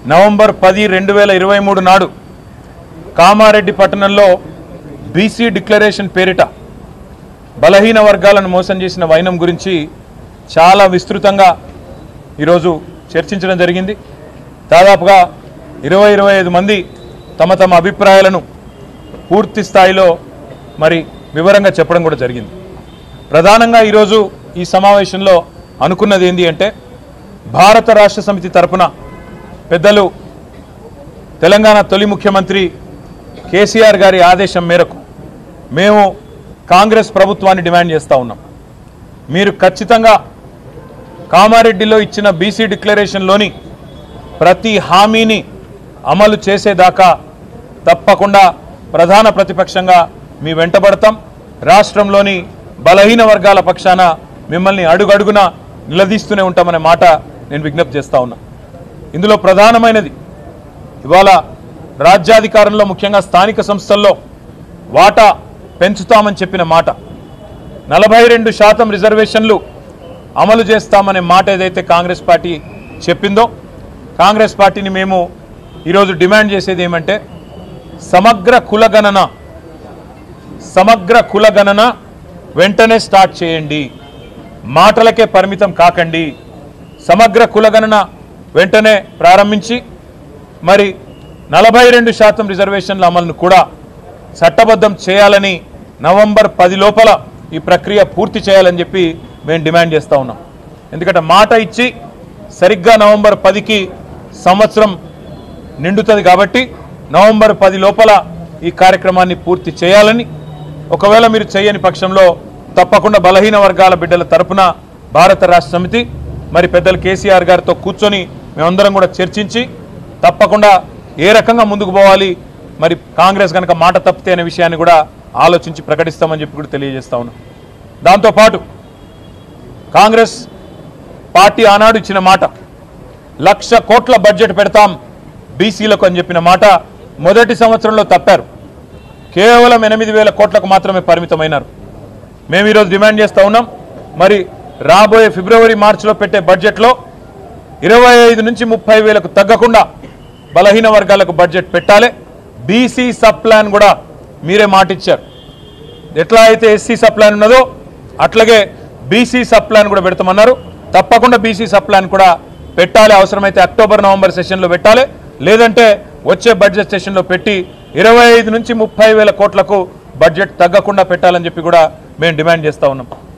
November పది రెండు వేల ఇరవై మూడు నాడు కామారెడ్డి పట్టణంలో బీసీ డిక్లరేషన్ పేరిట బలహీన వర్గాలను మోసం చేసిన వైనం గురించి చాలా విస్తృతంగా ఈరోజు చర్చించడం జరిగింది దాదాపుగా ఇరవై ఇరవై ఐదు మంది తమ తమ అభిప్రాయాలను పూర్తి స్థాయిలో మరి వివరంగా చెప్పడం కూడా జరిగింది ప్రధానంగా ఈరోజు ఈ సమావేశంలో అనుకున్నది ఏంటి అంటే భారత రాష్ట్ర సమితి తరపున పెద్దలు తెలంగాణ తొలి ముఖ్యమంత్రి కేసీఆర్ గారి ఆదేశం మేరకు మేము కాంగ్రెస్ ప్రభుత్వాన్ని డిమాండ్ చేస్తూ ఉన్నాం మీరు ఖచ్చితంగా కామారెడ్డిలో ఇచ్చిన బీసీ డిక్లరేషన్లోని ప్రతి హామీని అమలు చేసేదాకా తప్పకుండా ప్రధాన ప్రతిపక్షంగా మీ వెంటబడతాం రాష్ట్రంలోని బలహీన వర్గాల పక్షాన మిమ్మల్ని అడుగడుగున నిలదీస్తూనే ఉంటామనే మాట నేను విజ్ఞప్తి చేస్తా ఉన్నా ఇందులో ప్రధానమైనది ఇవాళ రాజ్యాధికారంలో ముఖ్యంగా స్థానిక సంస్థల్లో వాటా పెంచుతామని చెప్పిన మాట నలభై రెండు శాతం రిజర్వేషన్లు అమలు చేస్తామనే మాట ఏదైతే కాంగ్రెస్ పార్టీ చెప్పిందో కాంగ్రెస్ పార్టీని మేము ఈరోజు డిమాండ్ చేసేది ఏమంటే సమగ్ర కులగణన సమగ్ర కులగణన వెంటనే స్టార్ట్ చేయండి మాటలకే పరిమితం కాకండి సమగ్ర కులగణన వెంటనే ప్రారంభించి మరి నలభై రెండు శాతం రిజర్వేషన్ల అమలును కూడా చట్టబద్ధం చేయాలని నవంబర్ పది లోపల ఈ ప్రక్రియ పూర్తి చేయాలని చెప్పి మేము డిమాండ్ చేస్తూ ఉన్నాం ఎందుకంటే మాట ఇచ్చి సరిగ్గా నవంబర్ పదికి సంవత్సరం నిండుతుంది కాబట్టి నవంబర్ పది లోపల ఈ కార్యక్రమాన్ని పూర్తి చేయాలని ఒకవేళ మీరు చేయని పక్షంలో తప్పకుండా బలహీన వర్గాల బిడ్డల తరపున భారత రాష్ట్ర సమితి మరి పెద్దలు కేసీఆర్ గారితో కూర్చొని మేమందరం కూడా చర్చించి తప్పకుండా ఏ రకంగా ముందుకు పోవాలి మరి కాంగ్రెస్ కనుక మాట తప్పితే అనే విషయాన్ని కూడా ఆలోచించి ప్రకటిస్తామని చెప్పి కూడా తెలియజేస్తా ఉన్నాం దాంతోపాటు కాంగ్రెస్ పార్టీ ఆనాడు ఇచ్చిన మాట లక్ష కోట్ల బడ్జెట్ పెడతాం బీసీలకు అని చెప్పిన మాట మొదటి సంవత్సరంలో తప్పారు కేవలం ఎనిమిది వేల కోట్లకు మాత్రమే పరిమితమైనారు మేము ఈరోజు డిమాండ్ చేస్తూ ఉన్నాం మరి రాబోయే ఫిబ్రవరి మార్చిలో పెట్టే బడ్జెట్లో ఇరవై ఐదు నుంచి ముప్పై వేలకు తగ్గకుండా బలహీన వర్గాలకు బడ్జెట్ పెట్టాలి బీసీ సబ్ ప్లాన్ కూడా మీరే మాటిచ్చారు ఎట్లా అయితే ఎస్సీ సబ్ ప్లాన్ ఉన్నదో అట్లాగే బీసీ సబ్ ప్లాన్ కూడా పెడతామన్నారు తప్పకుండా బీసీ సబ్ ప్లాన్ కూడా పెట్టాలి అవసరమైతే అక్టోబర్ నవంబర్ సెషన్లో పెట్టాలి లేదంటే వచ్చే బడ్జెట్ సెషన్లో పెట్టి ఇరవై ఐదు నుంచి ముప్పై వేల కోట్లకు బడ్జెట్ తగ్గకుండా పెట్టాలని చెప్పి కూడా మేము డిమాండ్ చేస్తూ ఉన్నాం